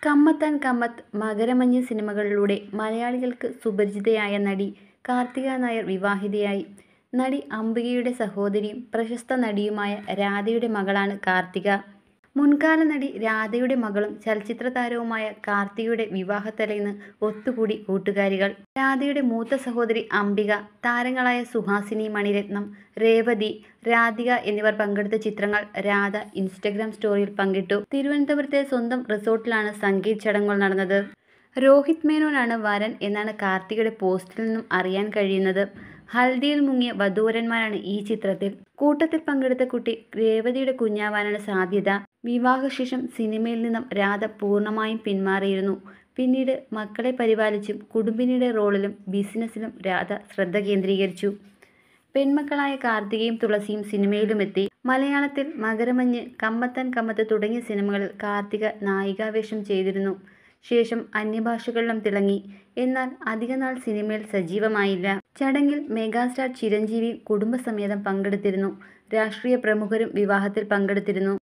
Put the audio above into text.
കമ്മത്താൻ കമ്മത്ത് മകരമഞ്ഞ് സിനിമകളിലൂടെ മലയാളികൾക്ക് സുപരിചിതയായ നടി കാർത്തിക നായർ വിവാഹിതയായി നടി അംബികയുടെ സഹോദരിയും പ്രശസ്ത നടിയുമായ രാധയുടെ മകളാണ് കാർത്തിക മുൻകാല നടി രാധയുടെ മകളും ചലച്ചിത്ര താരവുമായ കാർത്തികയുടെ വിവാഹത്തലേന്ന് ഒത്തുകൂടി കൂട്ടുകാരികൾ രാധയുടെ മൂത്ത സഹോദരി അംബിക താരങ്ങളായ സുഹാസിനി മണിരത്നം രേവതി രാധിക എന്നിവർ പങ്കെടുത്ത ചിത്രങ്ങൾ രാധ ഇൻസ്റ്റഗ്രാം സ്റ്റോറിയിൽ പങ്കിട്ടു തിരുവനന്തപുരത്തെ സ്വന്തം റിസോർട്ടിലാണ് സംഗീത് ചടങ്ങുകൾ നടന്നത് രോഹിത് മേനോനാണ് വരൻ എന്നാണ് കാർത്തികയുടെ പോസ്റ്റിൽ നിന്നും അറിയാൻ കഴിയുന്നത് ഹൽദിയിൽ മുങ്ങിയ വധൂവരന്മാരാണ് ഈ ചിത്രത്തിൽ കൂട്ടത്തിൽ പങ്കെടുത്ത കുട്ടി രേവതിയുടെ കുഞ്ഞാവാനാണ് സാധ്യത വിവാഹശേഷം സിനിമയിൽ നിന്നും രാധ പൂർണ്ണമായും പിന്മാറിയിരുന്നു പിന്നീട് മക്കളെ പരിപാലിച്ചും കുടുംബിനിയുടെ റോളിലും ബിസിനസ്സിലും രാധ ശ്രദ്ധ കേന്ദ്രീകരിച്ചു പെൺമക്കളായ കാർത്തികയും തുളസിയും സിനിമയിലുമെത്തി മലയാളത്തിൽ മകരമഞ്ഞ് കമ്മത്താൻ കമ്മത്ത് തുടങ്ങിയ സിനിമകളിൽ കാർത്തിക നായികാവേഷം ചെയ്തിരുന്നു ശേഷം അന്യഭാഷകളിലും തിളങ്ങി എന്നാൽ അധികനാൾ സിനിമയിൽ സജീവമായില്ല ചടങ്ങിൽ മെഗാസ്റ്റാർ ചിരഞ്ജീവി കുടുംബസമേതം പങ്കെടുത്തിരുന്നു രാഷ്ട്രീയ പ്രമുഖരും വിവാഹത്തിൽ പങ്കെടുത്തിരുന്നു